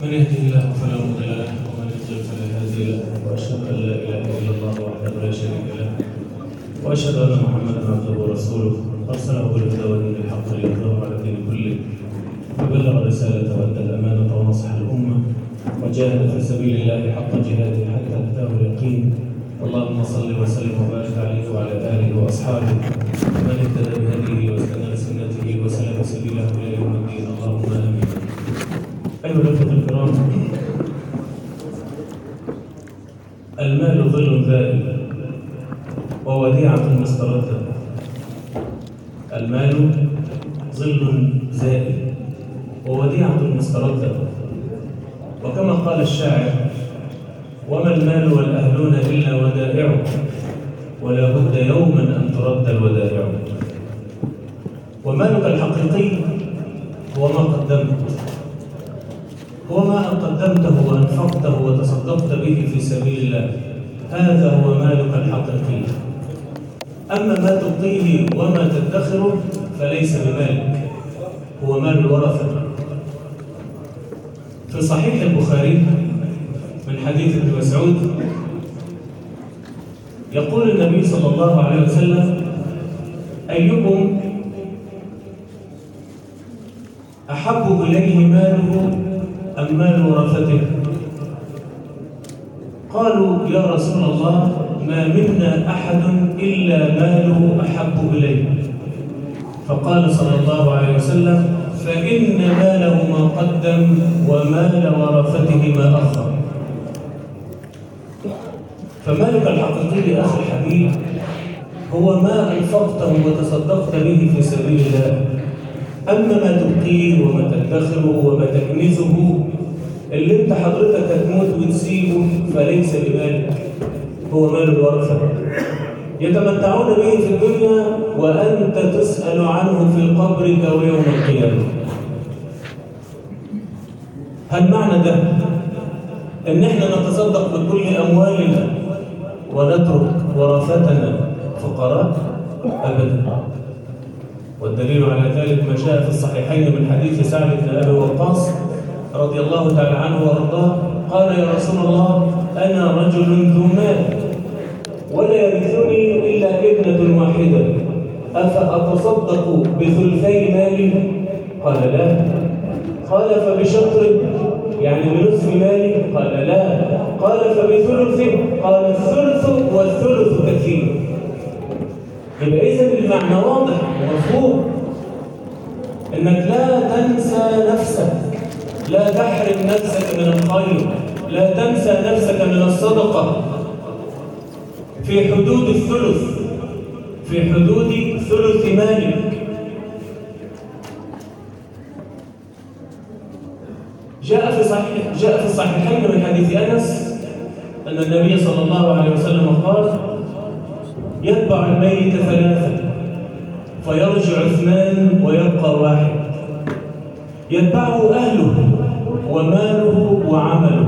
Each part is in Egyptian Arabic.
من يهده الله فلا مضل له ومن يضلل فلا هادي له واشهد ان لا اله الا الله وحده لا شريك له واشهد ان محمدا عبده ورسوله ارسله بالهدى ودين الحق ليظهره على الدين كله فبلغ الرساله وادى الامانه ونصح الامه وجاهد في سبيل الله حق جهاده حتى اتاه اليقين اللهم صل وسلم وبارك عليه وعلى اله واصحابه ومن اهتدى بهديه واستنى بسنته وسلك سبيله الى يوم الدين اللهم امين أيها الأخوة الكرام المال ظل ذائل ووديعة مستردة المال ظل زائل ووديعة مستردة وكما قال الشاعر وما المال والأهلون إلا ودائع ولا بد يوما أن ترد الودائع ومالك الحقيقي هو ما قدمت هو ما أن قدمته وأنفقته وتصدقت به في سبيل الله هذا هو مالك الحقيقي أما ما تبقيه وما تدخره فليس بمالك هو مال الورثة في صحيح البخاري من حديث ابن مسعود يقول النبي صلى الله عليه وسلم أيكم أحب إليه ماله أم مال ورثته قالوا يا رسول الله ما منا أحد إلا ماله أحب إليه فقال صلى الله عليه وسلم فإن ماله ما قدم ومال ورثته ما أخر فمالك الحقيقي أخي الحبيب هو ما أنفقته وتصدقت به في سبيل الله أما ما تبقيه وما تدخره وما تكنزه اللي انت حضرتك هتموت وتسيبه فليس بمالك هو مال الورثة يتمتعون به في الدنيا وأنت تسأل عنه في قبرك ويوم القيامة هل معنى ده ان احنا نتصدق بكل أموالنا ونترك ورثتنا فقراء أبدا والدليل على ذلك ما جاء في الصحيحين من حديث سعد بن ابي وقاص رضي الله تعالى عنه وارضاه قال يا رسول الله انا رجل ذو مال ولا يرثني الا ابنه واحده افاتصدق بثلثي مالي قال لا قال فبشطر يعني بنصف مالي قال لا قال فبثلث قال الثلث والثلث كثير يبقى إذا المعنى واضح ومفهوم إنك لا تنسى نفسك لا تحرم نفسك من الخير لا تنسى نفسك من الصدقة في حدود الثلث في حدود ثلث مالك جاء في صحيح جاء في الصحيحين من حديث أنس أن النبي صلى الله عليه وسلم قال يتبع الميت ثلاثة فيرجع اثنان ويبقى واحد يتبعه أهله وماله وعمله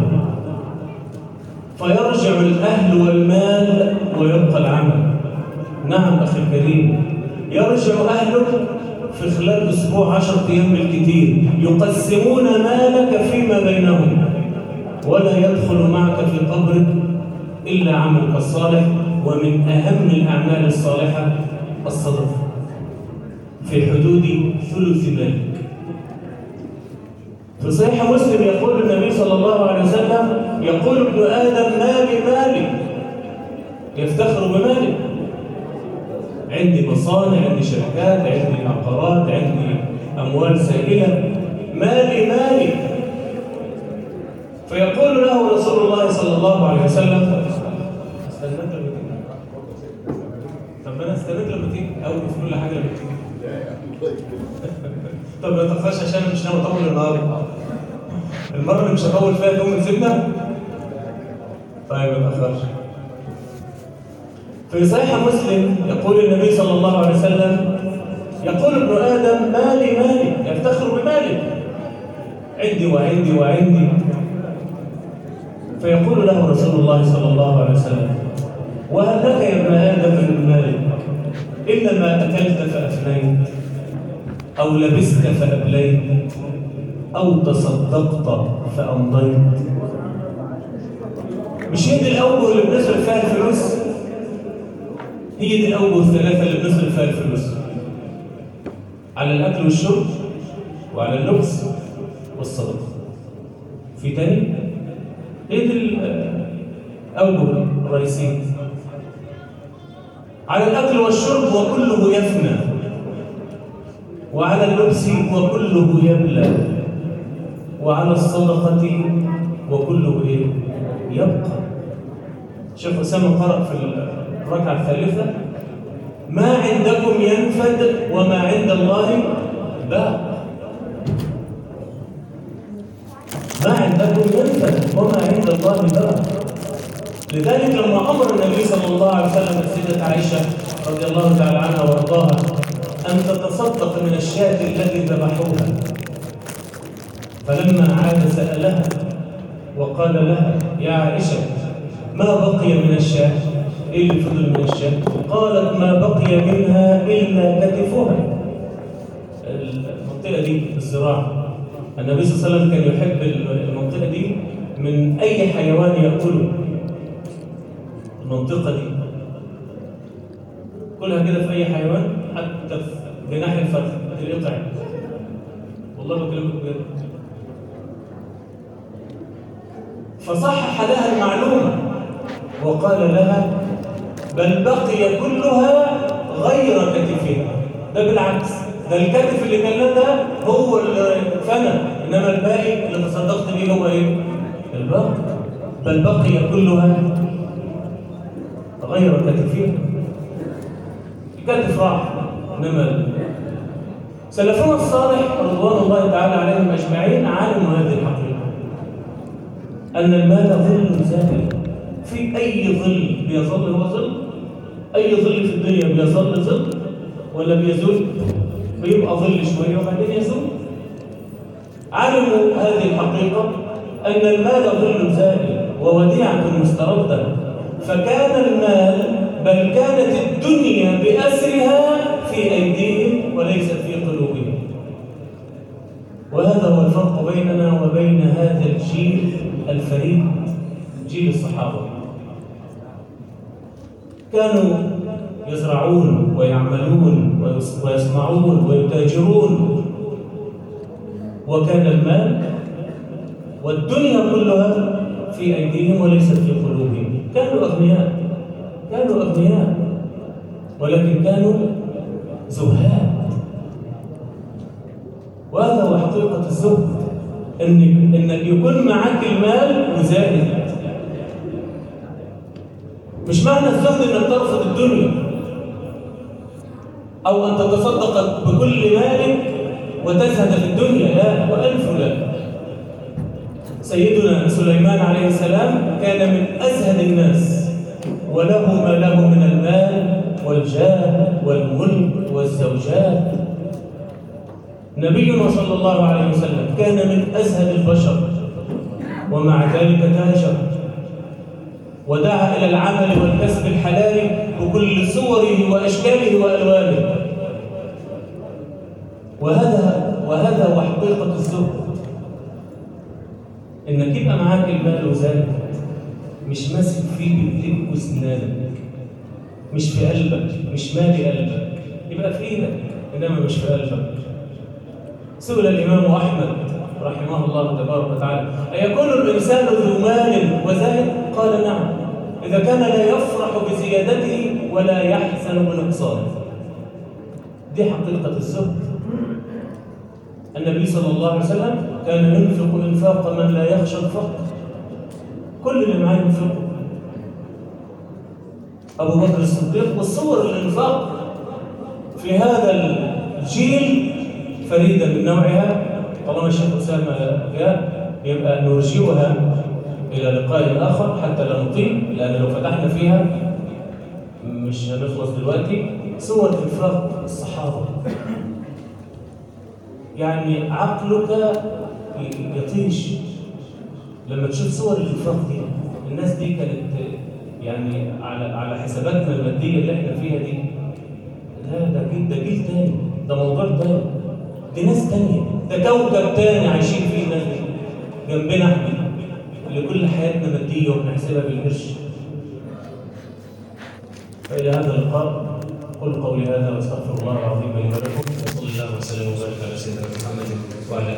فيرجع الأهل والمال ويبقى العمل نعم أخي الكريم يرجع أهلك في خلال أسبوع عشر أيام بالكثير يقسمون مالك فيما بينهم ولا يدخل معك في قبرك إلا عملك الصالح ومن أهم الأعمال الصالحة الصدقة في حدود ثلث مالك في صحيح مسلم يقول النبي صلى الله عليه وسلم يقول ابن آدم مالي مالي يفتخر بمالي عندي مصانع عندي شركات عندي عقارات عندي أموال سائلة مالي مالي فيقول له رسول الله صلى الله عليه وسلم استنى طب انا استنيت لما تيجي او في كل حاجه لما تيجي طب ما تاخرش عشان مش ناوي اطول النهارده المره اللي مش هطول فيها تقوم تسيبنا طيب ما تاخرش في صحيح مسلم يقول النبي صلى الله عليه وسلم يقول ابن ادم مالي مالي يفتخر بمالي عندي وعندي وعندي فيقول له رسول الله صلى الله عليه وسلم وهل لك يا ابن آدم من مالك إلا ما أكلت فأفنيت أو لبست فأبليت أو تصدقت فأمضيت مش هي دي الأوجه اللي بنصرف فيها الفلوس هي دي الأوجه الثلاثة اللي بنصرف فيها الفلوس على الأكل والشرب وعلى اللبس والصدقة في تاني هي دي الأوجه الرئيسية على الأكل والشرب وكله يفنى وعلى اللبس وكله يبلى وعلى الصدقة وكله إيه؟ يبقى شيخ أسامة قرأ في الركعة الثالثة ما عندكم ينفد وما عند الله باق ما عندكم ينفد وما عند الله باق لذلك لما أمر النبي صلى الله عليه وسلم السيدة عائشة رضي الله تعالى عنها وارضاها أن تتصدق من الشاة التي ذبحوها فلما عاد سألها وقال لها يا عائشة ما بقي من الشاة إيه اللي فضل من الشاة قالت ما بقي منها إلا كتفها المنطقة دي الزراعة النبي صلى الله عليه وسلم كان يحب المنطقة دي من أي حيوان يأكله المنطقة دي كلها كده في أي حيوان حتى في جناح الفرخ القطع والله بكلمك بجد فصحح لها المعلومة وقال لها بل بقي كلها غير كتفها ده بالعكس ده الكتف اللي كان ده هو اللي فنى انما الباقي اللي تصدقت بيه هو ايه الباقي بل بقي كلها غير كتفها الكتف راح انما سلفنا الصالح رضوان الله تعالى عليهم اجمعين علموا هذه الحقيقه ان المال ظل زائل في اي ظل بيظل هو ظل اي ظل في الدنيا بيظل ظل ولا بيزول بيبقى ظل شويه وبعدين يزول علموا هذه الحقيقه ان المال ظل زائل ووديعه مسترده فكان المال بل كانت الدنيا بأسرها في أيديهم وليست في قلوبهم وهذا هو الفرق بيننا وبين هذا الجيل الفريد جيل الصحابة كانوا يزرعون ويعملون ويصنعون ويتاجرون وكان المال والدنيا كلها في أيديهم وليست في قلوبهم كانوا أغنياء كانوا أغنياء ولكن كانوا زهاد وهذا هو حقيقة الزهد إن إنك يكون معك المال وزاهد مش معنى الزهد إنك ترفض الدنيا أو أن تتصدق بكل مالك وتزهد في الدنيا لا وألف لا سيدنا سليمان عليه السلام كان من أزهد الناس وله ما له من المال والجاه والملك والزوجات نبينا صلى الله عليه وسلم كان من أزهد البشر ومع ذلك تاجر ودعا إلى العمل والكسب الحلال بكل صوره وأشكاله وألوانه وهذا وهذا هو حقيقة الزهد إنك يبقى معاك المال وزاد مش ماسك فيه بايديك واسنانك مش في قلبك مش مالي قلبك يبقى في ايدك انما مش في قلبك سئل الامام احمد رحمه الله تبارك وتعالى ايكون الانسان ذو مال وزاد قال نعم اذا كان لا يفرح بزيادته ولا يحزن بنقصانه دي حقيقه الزهد النبي صلى الله عليه وسلم كان ينفق انفاق من لا يخشى الفقر كل اللي معاه ينفقه ابو بكر الصديق والصور الانفاق في هذا الجيل فريده من نوعها طالما الشيخ اسامه جاء يبقى نرجئها الى لقاء اخر حتى لا نطيل لان لو فتحنا فيها مش هنخلص دلوقتي صور انفاق الصحابه يعني عقلك يطيش لما تشوف صور الانفاق دي الناس دي كانت يعني على على حساباتنا الماديه اللي احنا فيها دي لا ده جيل ده جيل تاني ده موضوع تاني دي ناس تانية ده كوكب تاني عايشين فيه الناس دي جنبنا احنا اللي كل حياتنا مادية وبنحسبها بالقرش فإلى هذا اللقاء قل قولي هذا واستغفر الله العظيم لي